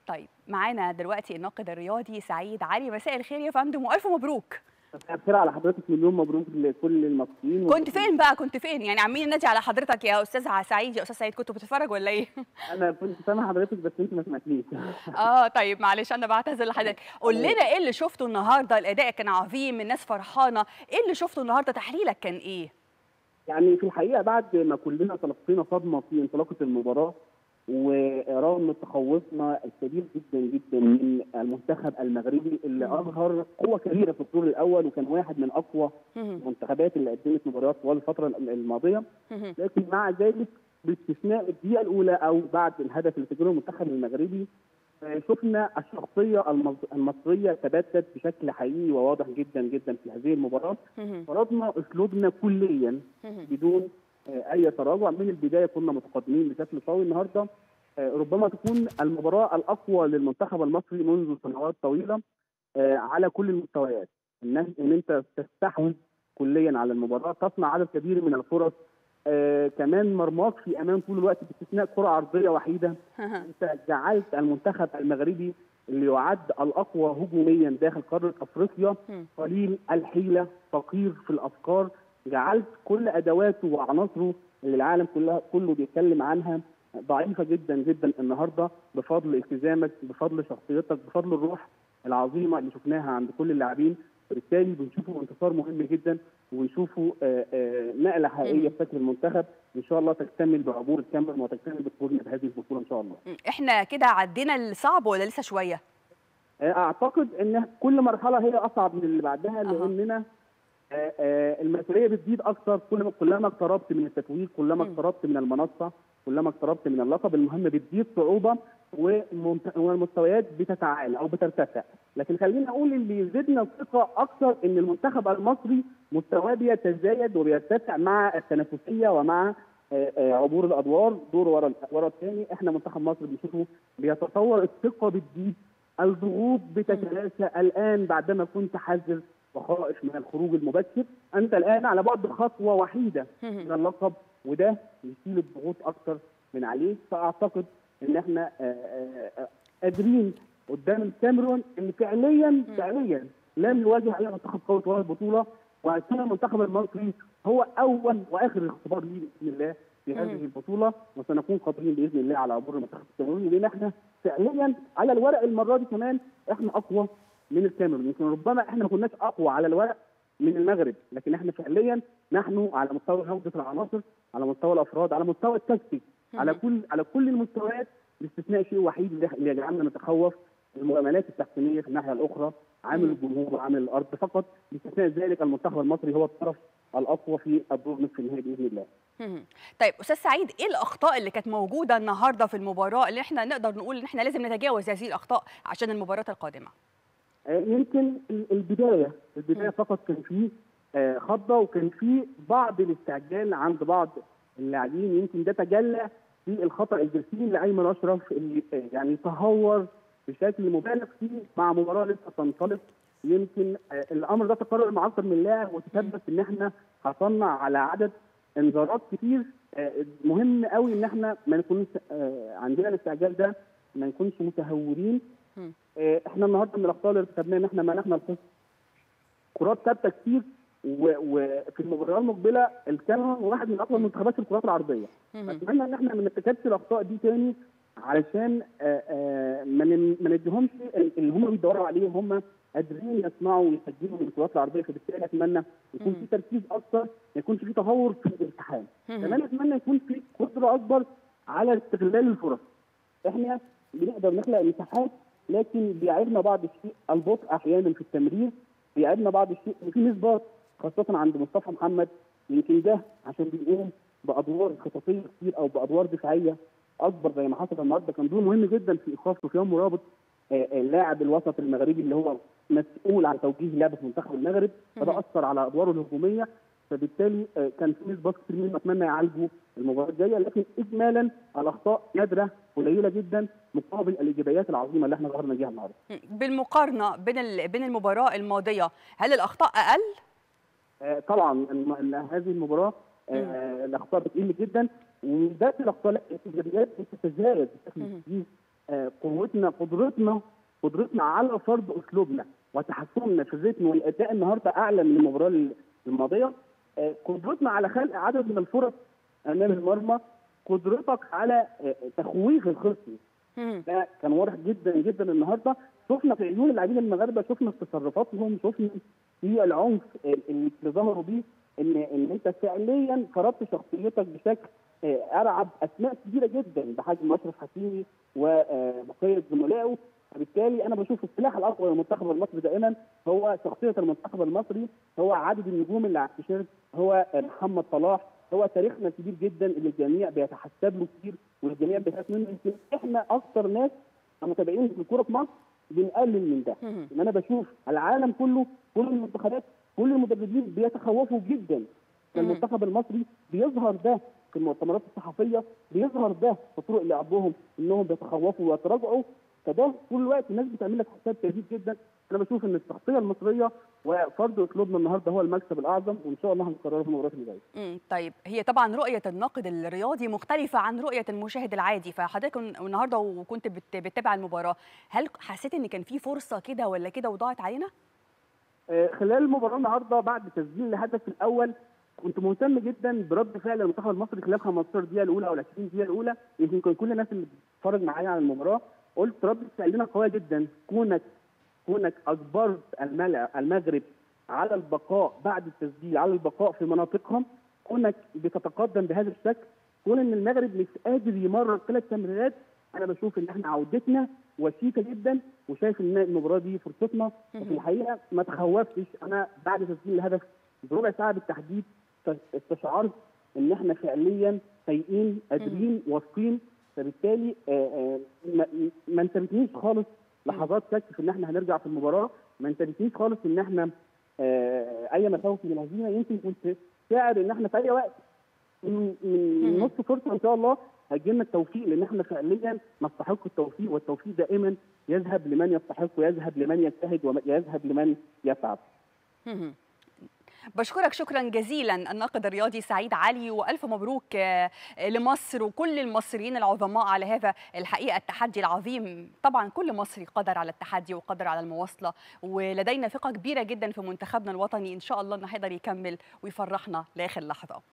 طيب معانا دلوقتي الناقد الرياضي سعيد علي مساء الخير يا فندم والف مبروك مساء الخير على حضرتك مليون مبروك لكل المصريين كنت فين بقى كنت فين يعني عمالين ننادي على حضرتك يا استاذ سعيد يا استاذ سعيد كنت بتتفرج ولا ايه انا كنت سامع حضرتك بس انت ما سمعتنيش اه طيب معلش انا بعتذر لحضرتك قول لنا ايه اللي شفته النهارده الاداء كان عظيم الناس فرحانه ايه اللي شفته النهارده تحليلك كان ايه يعني في الحقيقه بعد ما كلنا تلقينا صدمه في انطلاقه المباراه ورغم تخوفنا الكبير جدا جدا من المنتخب المغربي اللي اظهر قوه كبيره في الدور الاول وكان واحد من اقوى المنتخبات اللي قدمت مباريات طوال الفتره الماضيه لكن مع ذلك باستثناء الدقيقه الاولى او بعد الهدف اللي سجله المنتخب المغربي شفنا الشخصيه المصريه تبدد بشكل حقيقي وواضح جدا جدا في هذه المباراه فرضنا اسلوبنا كليا بدون اي تراجع من البدايه كنا متقدمين بشكل قوي النهارده ربما تكون المباراه الاقوى للمنتخب المصري منذ سنوات طويله على كل المستويات ان انت تستحوذ كليا على المباراه تصنع عدد كبير من الفرص آه كمان مرماك في امان طول الوقت باستثناء كره عرضيه وحيده انت جعلت المنتخب المغربي اللي يعد الاقوى هجوميا داخل قاره افريقيا قليل الحيله فقير في الافكار جعلت كل ادواته وعناصره اللي العالم كلها كله بيتكلم عنها ضعيفه جدا جدا النهارده بفضل التزامك بفضل شخصيتك بفضل الروح العظيمه اللي شفناها عند كل اللاعبين وبالتالي بنشوفه انتصار مهم جدا ونشوفه نقله حقيقيه في شكل المنتخب ان شاء الله تكتمل بعبور الكاميرون وتكتمل بالخروج بهذه البطوله ان شاء الله. احنا كده عدينا الصعب ولا لسه شويه؟ اعتقد ان كل مرحله هي اصعب من اللي بعدها لاننا المسؤوليه بتزيد اكثر كل ما كلما اقتربت من التتويج كلما اقتربت من المنصه كلما اقتربت من اللقب المهم بتزيد صعوبه والمستويات بتتعالى او بترتفع لكن خلينا اقول اللي يزيدنا الثقه اكثر ان المنتخب المصري مستواه بيتزايد وبيرتفع مع التنافسيه ومع عبور الادوار دور ورا ورا الثاني احنا منتخب مصر بنشوفه بيتطور الثقه بتزيد الضغوط بتتلاشى الان بعدما كنت حذر وخائف من الخروج المبكر انت الان على بعد خطوه وحيده من اللقب وده يشيل الضغوط اكثر من عليه فاعتقد ان احنا قادرين قدام الكاميرون اللي فعليا فعليا لم يواجه اي منتخب قوي طوال البطوله وهيكون المنتخب المصري هو اول واخر اختبار ليه باذن الله في هذه البطوله وسنكون قادرين باذن الله على عبور المنتخب الكاميروني لان احنا فعليا على الورق المره دي كمان احنا اقوى من الكاميرون يمكن ربما احنا ما كناش اقوى على الورق من المغرب لكن احنا فعليا نحن على مستوى جوده العناصر على مستوى الافراد على مستوى التكتيك على كل على كل المستويات باستثناء شيء وحيد اللي يجعلنا نتخوف المؤاملات التحكيميه في الناحيه الاخرى عامل الجمهور وعامل الارض فقط باستثناء ذلك المنتخب المصري هو الطرف الاقوى في الدور نصف النهائي باذن الله. طيب استاذ سعيد ايه الاخطاء اللي كانت موجوده النهارده في المباراه اللي احنا نقدر نقول ان احنا لازم نتجاوز هذه الاخطاء عشان المباراه القادمه؟ يمكن البدايه البدايه فقط كان فيه خضه وكان فيه بعض الاستعجال عند بعض اللاعبين يمكن ده تجلى في الخطا الجسيم لايمن اشرف اللي يعني تهور بشكل مبالغ فيه مع مباراه لسه تنطلق يمكن الامر ده تكرر مع اكثر من لاعب وتسبب ان احنا حصلنا على عدد انذارات كتير مهم قوي ان احنا ما نكونش عندنا الاستعجال ده ما نكونش متهورين احنا النهارده من الاخطاء اللي ارتكبناها ان احنا منحنا الخصم كرات ثابته كتير وفي المباراه المقبله الكاميرون واحد من اقوى المنتخبات في الكرات العرضيه اتمنى ان احنا ما نرتكبش الاخطاء دي تاني علشان ما نديهمش اللي هم بيدوروا عليه هم قادرين يصنعوا ويسجلوا من الكرات العرضيه فبالتالي اتمنى يكون في تركيز اكثر ما يكونش في تهور في الالتحام كمان اتمنى يكون في قدره اكبر على استغلال الفرص احنا بنقدر نخلق مساحات لكن بيعيبنا بعض الشيء البطء احيانا في التمرير بيعيبنا بعض الشيء ان في نسبات خاصه عند مصطفى محمد يمكن ده عشان بيقوم بادوار خططيه كتير او بادوار دفاعيه اكبر زي ما حصل النهارده كان دور مهم جدا في ايقاف سفيان مرابط اللاعب الوسط المغربي اللي هو مسؤول عن توجيه لعبه منتخب المغرب فده اثر على ادواره الهجوميه فبالتالي كان في نسبات كتير منهم اتمنى يعالجوا المباراه الجايه لكن اجمالا الاخطاء نادره قليله جدا مقابل الايجابيات العظيمه اللي احنا ظهرنا بيها النهارده. بالمقارنه بين بين المباراه الماضيه هل الاخطاء اقل؟ آه طبعا هذه المباراه آه الاخطاء بتقل جدا وذات الاخطاء لا الايجابيات بتتزايد بشكل كبير آه، قوتنا قدرتنا قدرتنا على فرض اسلوبنا وتحكمنا في الريتم والاداء النهارده اعلى من المباراه الماضيه آه، قدرتنا على خلق عدد من الفرص امام المرمى قدرتك على آه، تخويف الخصم مم. ده كان واضح جدا جدا النهارده شفنا في عيون اللاعبين المغاربه شفنا في تصرفاتهم شفنا في العنف اللي ظهروا بيه ان ان انت فعليا فرضت شخصيتك بشكل آه، ارعب اسماء كبيره جدا بحجم اشرف حكيمي وبقيه زملائه فبالتالي انا بشوف السلاح الاقوى للمنتخب المصري دائما هو شخصيه المنتخب المصري هو عدد النجوم اللي على التيشيرت هو آه، محمد صلاح هو تاريخنا الكبير جدا اللي الجميع بيتحسب له كتير والجميع بيخاف منه يمكن احنا اكثر ناس متابعين في الكوره في مصر بنقلل من ده مم. ان انا بشوف العالم كله كل المنتخبات كل المدربين بيتخوفوا جدا المنتخب المصري بيظهر ده في المؤتمرات الصحفيه بيظهر ده في طرق لعبهم انهم بيتخوفوا ويتراجعوا فده طول الوقت الناس بتعمل لك حساب شديد جدا انا بشوف ان الشخصيه المصريه وفرض اسلوبنا النهارده هو المكسب الاعظم وان شاء الله هنكرره في المباراه اللي جايه مم. طيب هي طبعا رؤية الناقد الرياضي مختلفة عن رؤية المشاهد العادي فحضرتك النهارده وكنت بت- بتتابع المباراة هل حسيت ان كان في فرصة كده ولا كده وضاعت علينا؟ آه، خلال المباراه النهارده بعد تسجيل الهدف الاول كنت مهتم جدا برد فعل المنتخب المصري خلال 15 دقيقه الاولى او ال 20 دقيقه الاولى يمكن كان كل الناس اللي بتتفرج معايا على المباراه قلت رد فعلنا قويه جدا كونك كونك اجبرت الملع المغرب على البقاء بعد التسجيل على البقاء في مناطقهم كونك بتتقدم بهذا الشكل كون ان المغرب مش قادر يمرر ثلاث تمريرات انا بشوف ان احنا عودتنا وشيكه جدا وشايف ان المباراه دي فرصتنا وفي الحقيقه ما تخوفتش انا بعد تسجيل الهدف بربع ساعه بالتحديد استشعرت ان احنا فعليا فايقين قادرين واثقين فبالتالي آه، آه، ما- ما انتبهتنيش خالص لحظات شك في ان احنا هنرجع في المباراه ما انتبهتنيش خالص ان احنا آه، اي مخاوف من الهزيمه يمكن كنت شاعر ان احنا في اي وقت من من مم. نص فرصه ان شاء الله هيجي لنا التوفيق لان احنا فعليا نستحق التوفيق والتوفيق دائما يذهب لمن يستحق ويذهب لمن يجتهد ويذهب لمن يسعى مهم. بشكرك شكرا جزيلا الناقد الرياضي سعيد علي والف مبروك آه، لمصر وكل المصريين العظماء على هذا الحقيقه التحدي العظيم طبعا كل مصري قدر على التحدي وقدر على المواصله ولدينا ثقه كبيره جدا في منتخبنا الوطني ان شاء الله انه هيقدر يكمل ويفرحنا لاخر لحظه